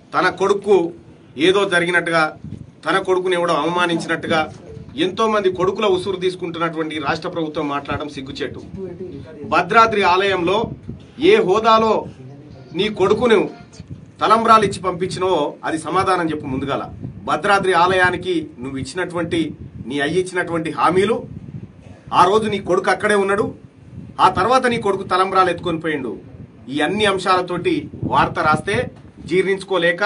తన కొడుకు ఏదో జరిగినట్టుగా తన కొడుకుని ఎవడో అవమానించినట్టుగా ఎంతో మంది కొడుకుల ఉసురు తీసుకుంటున్నటువంటి రాష్ట్ర ప్రభుత్వం మాట్లాడడం సిగ్గుచేటు భద్రాద్రి ఆలయంలో ఏ హోదాలో నీ కొడుకును తలంబ్రాలు ఇచ్చి పంపించినో అది సమాధానం చెప్పు ముందుగాల భద్రాద్రి ఆలయానికి నువ్వు ఇచ్చినటువంటి నీ అయ్యి ఇచ్చినటువంటి హామీలు ఆ రోజు నీ కొడుకు అక్కడే ఉన్నాడు ఆ తర్వాత నీ కొడుకు తలంబ్రాలు ఎత్తుకొని పోయిండు ఈ అన్ని అంశాలతోటి వార్త రాస్తే జీర్ణించుకోలేక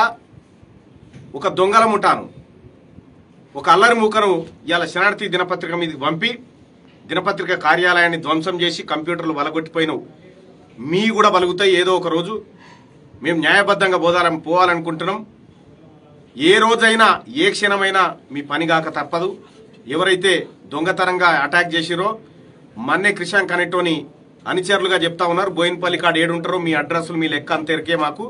ఒక దొంగల ముఠాను ఒక అల్లరి మూకను ఇవాళ శనార్థి దినపత్రిక మీదకి పంపి దినపత్రిక కార్యాలయాన్ని ధ్వంసం చేసి కంప్యూటర్లు వలగొట్టిపోయినావు మీ కూడా బలుగుతాయి ఏదో ఒక రోజు మేము న్యాయబద్ధంగా పోదాలని పోవాలనుకుంటున్నాం ఏ రోజైనా ఏ క్షణమైనా మీ పనిగాక తప్పదు ఎవరైతే దొంగతనంగా అటాక్ చేసిరో మన్నే క్రిషాంక్ అనేటోని అనుచరులుగా చెప్తా ఉన్నారు బోయినపల్లి కాడ ఏడుంటారో మీ అడ్రస్లు మీ లెక్క అంతెరికే మాకు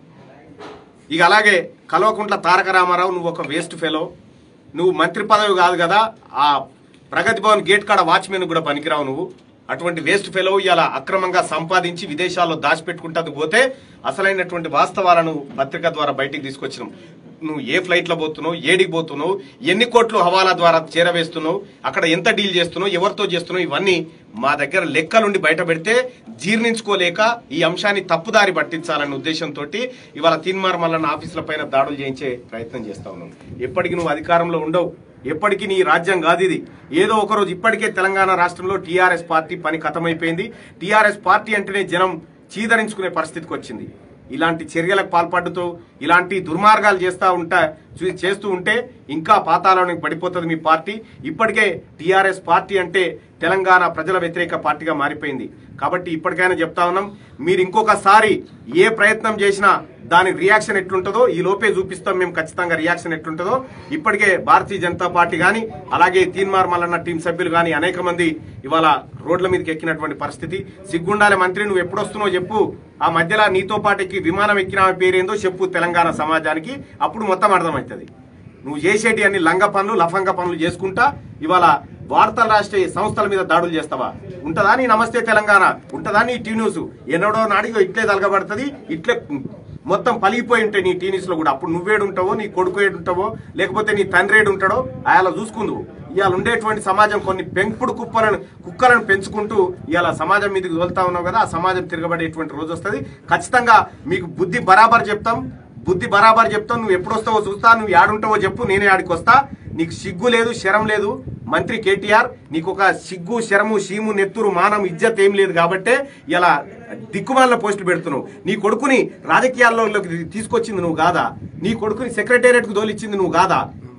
ఇక అలాగే కల్వకుంట్ల తారక రామారావు నువ్వు ఒక వేస్ట్ ఫెలో నువ్వు మంత్రి పదవి కాదు కదా ఆ ప్రగతి భవన్ గేట్ కాడ వాచ్మెన్ కూడా పనికిరావు నువ్వు అటువంటి వేస్ట్ ఫెలో ఇలా అక్రమంగా సంపాదించి విదేశాల్లో దాచిపెట్టుకుంటుంది పోతే అసలైనటువంటి వాస్తవాలను పత్రిక ద్వారా బయటికి తీసుకొచ్చినాం నువ్వు ఏ ఫ్లైట్లో పోతున్నావు ఏడికి పోతున్నావు ఎన్ని కోట్లు హవాలా ద్వారా చేరవేస్తున్నావు అక్కడ ఎంత డీల్ చేస్తున్నావు ఎవరితో చేస్తున్నావు ఇవన్నీ మా దగ్గర లెక్కలుండి బయట పెడితే జీర్ణించుకోలేక ఈ అంశాన్ని తప్పుదారి పట్టించాలనే ఉద్దేశంతో ఇవాళ తీన్మార్ మల్లన్న ఆఫీసుల పైన దాడులు చేయించే ప్రయత్నం చేస్తా ఉన్నాం ఎప్పటికి నువ్వు అధికారంలో ఉండవు ఎప్పటికీ నీ రాజ్యం కాదు ఇది ఏదో ఒకరోజు ఇప్పటికే తెలంగాణ రాష్ట్రంలో టీఆర్ఎస్ పార్టీ పని ఖతమైపోయింది టీఆర్ఎస్ పార్టీ అంటేనే జనం చీదరించుకునే పరిస్థితికి వచ్చింది ఇలాంటి చర్యలకు పాల్పడుతూ ఇలాంటి దుర్మార్గాలు చేస్తా ఉంటా చూ- చేస్తూ ఉంటే ఇంకా పాతాళానికి పడిపోతుంది మీ పార్టీ ఇప్పటికే టీఆర్ఎస్ పార్టీ అంటే తెలంగాణ ప్రజల వ్యతిరేక పార్టీగా మారిపోయింది కాబట్టి ఇప్పటికైనా చెప్తా ఉన్నాం మీరు ఇంకొకసారి ఏ ప్రయత్నం చేసినా దాని రియాక్షన్ ఎట్లుంటుందో ఈ లోపే చూపిస్తాం మేము ఖచ్చితంగా రియాక్షన్ ఎట్లుంటుందో ఇప్పటికే భారతీయ జనతా పార్టీ కానీ అలాగే తీన్మార్ మల్లన్న టీం సభ్యులు కానీ అనేక మంది ఇవాళ రోడ్ల మీదకి ఎక్కినటువంటి పరిస్థితి సిగ్గుండాలి మంత్రి నువ్వు ఎప్పుడు వస్తున్నావు చెప్పు ఆ మధ్యలో నీతో పాటు ఎక్కి విమానం ఎక్కిన ఆమె పేరేందో చెప్పు తెలంగాణ సమాజానికి అప్పుడు మొత్తం అర్థమవుతుంది నువ్వు చేసేటి అన్ని లంగ పనులు లఫంగ పనులు చేసుకుంటా ఇవాళ వార్తలు రాష్ట్ర సంస్థల మీద దాడులు చేస్తావా ఉంటదా నీ నమస్తే తెలంగాణ ఉంటదా నీ టీ న్యూస్ ఎన్నడో నాడిగో ఇట్లే తలగబడుతుంది ఇట్లే మొత్తం పలిగిపోయి ఉంటాయి నీ టీ న్యూస్ లో కూడా అప్పుడు నువ్వేడు ఉంటావో నీ కొడుకు ఏడు ఉంటావో లేకపోతే నీ తండ్రి ఏడు ఉంటాడో అలా చూసుకుందు ఇవాళ ఉండేటువంటి సమాజం కొన్ని పెంపుడు కుప్పలను కుక్కలను పెంచుకుంటూ ఇవాళ సమాజం మీదకి వెళ్తా ఉన్నావు కదా ఆ సమాజం తిరగబడేటువంటి రోజు వస్తుంది ఖచ్చితంగా మీకు బుద్ధి బరాబర్ చెప్తాం బుద్ధి బరాబర్ చెప్తాం నువ్వు ఎప్పుడు వస్తావో చూస్తా నువ్వు యాడుంటావో చెప్పు నేనే ఆడికి వస్తా నీకు సిగ్గు లేదు శరం లేదు మంత్రి కేటీఆర్ నీకు ఒక సిగ్గు శరము షీము నెత్తురు మానం ఇజ్జత్ ఏం లేదు కాబట్టే ఇలా దిక్కుమాల పోస్టులు పెడుతున్నావు నీ కొడుకుని రాజకీయాల్లోకి తీసుకొచ్చింది నువ్వు కాదా నీ కొడుకుని సెక్రటేరియట్ కు తోలిచ్చింది నువ్వు కాదా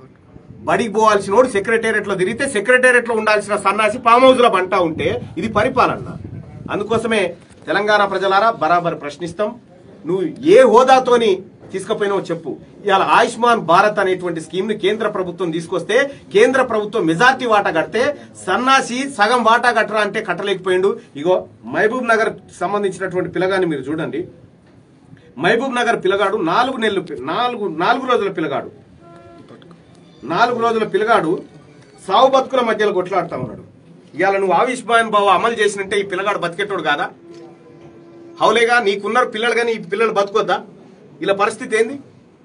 బడికి పోవాల్సిన వాడు సెక్రటేరియట్ లో తిరిగితే సెక్రటేరియట్ లో ఉండాల్సిన సన్నాసి ఫామ్ హౌస్ లో బంటా ఉంటే ఇది పరిపాలన అందుకోసమే తెలంగాణ ప్రజలారా బరాబర్ ప్రశ్నిస్తాం నువ్వు ఏ హోదాతోని తీసుకుపోయినావో చెప్పు ఇవాళ ఆయుష్మాన్ భారత్ అనేటువంటి స్కీమ్ ని కేంద్ర ప్రభుత్వం తీసుకొస్తే కేంద్ర ప్రభుత్వం మెజార్టీ వాటా కడితే సన్నాసి సగం వాటా కట్టరా అంటే కట్టలేకపోయిండు ఇగో మహబూబ్ నగర్ సంబంధించినటువంటి పిల్లగాని మీరు చూడండి మహబూబ్ నగర్ పిల్లగాడు నాలుగు నెలలు పి- నాలుగు నాలుగు రోజుల పిల్లగాడు నాలుగు రోజుల పిల్లగాడు సావు బతుకుల మధ్యలో కొట్లాడుతా ఉన్నాడు ఇవాళ నువ్వు ఆయుష్మాన్ బావ అమలు చేసినంటే ఈ పిల్లగాడు బతికేటోడు కాదా హౌలేగా నీకున్నారు పిల్లలు కానీ ఈ పిల్లలు బతుకొద్దా ఇలా పరిస్థితి ఏంది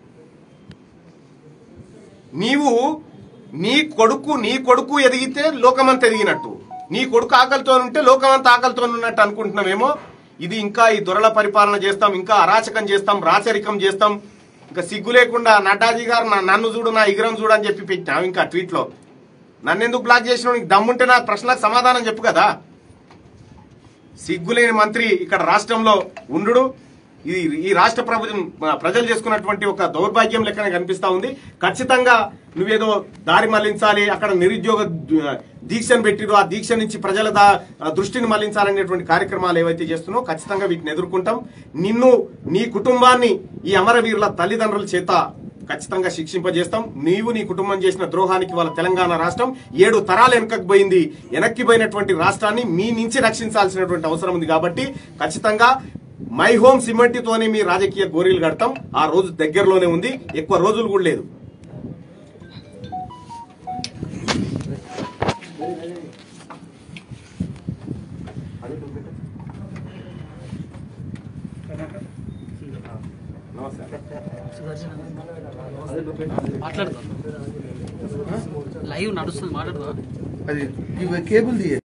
నీవు నీ కొడుకు నీ కొడుకు ఎదిగితే లోకమంతా ఎదిగినట్టు నీ కొడుకు ఆకలితో ఉంటే లోకమంతా ఆకలితో ఉన్నట్టు అనుకుంటున్నామేమో ఇది ఇంకా ఈ దొరల పరిపాలన చేస్తాం ఇంకా అరాచకం చేస్తాం రాచరికం చేస్తాం ఇంకా సిగ్గు లేకుండా నడ్డాజీ గారు నా- నన్ను చూడు నా ఇగరం చూడు అని చెప్పి పెట్టాం ఇంకా ట్వీట్ లో నన్ను ఎందుకు బ్లాక్ చేసిన నీకు దమ్ముంటే నా ప్రశ్నలకు సమాధానం చెప్పు కదా సిగ్గులేని మంత్రి ఇక్కడ రాష్ట్రంలో ఉండు ఇది ఈ రాష్ట్ర ప్రభుత్వం ప్రజలు చేసుకున్నటువంటి ఒక దౌర్భాగ్యం లెక్కనే కనిపిస్తా ఉంది ఖచ్చితంగా నువ్వేదో దారి మళ్లించాలి అక్కడ నిరుద్యోగ ద- దీక్షను పెట్టిరు ఆ దీక్ష నుంచి ప్రజల దా- దృష్టిని మళ్లించాలనేటువంటి కార్యక్రమాలు ఏవైతే చేస్తున్నావు ఖచ్చితంగా వీటిని ఎదుర్కొంటాం నిన్ను నీ కుటుంబాన్ని ఈ అమరవీరుల తల్లిదండ్రుల చేత ఖచ్చితంగా శిక్షింపజేస్తాం నీవు నీ కుటుంబం చేసిన ద్రోహానికి వాళ్ళ తెలంగాణ రాష్ట్రం ఏడు తరాలు వెనకకు పోయింది వెనక్కి పోయినటువంటి రాష్ట్రాన్ని మీ నుంచి రక్షించాల్సినటువంటి అవసరం ఉంది కాబట్టి ఖచ్చితంగా మై హోమ్ సిమెంట్తోనే మీ రాజకీయ గోరీలు కడతాం ఆ రోజు దగ్గరలోనే ఉంది ఎక్కువ రోజులు కూడా లేదు నమస్తే మాట్లాడుతా లైవ్ నడుస్తుంది మాట్లాడుతా అది కేబుల్ తీయ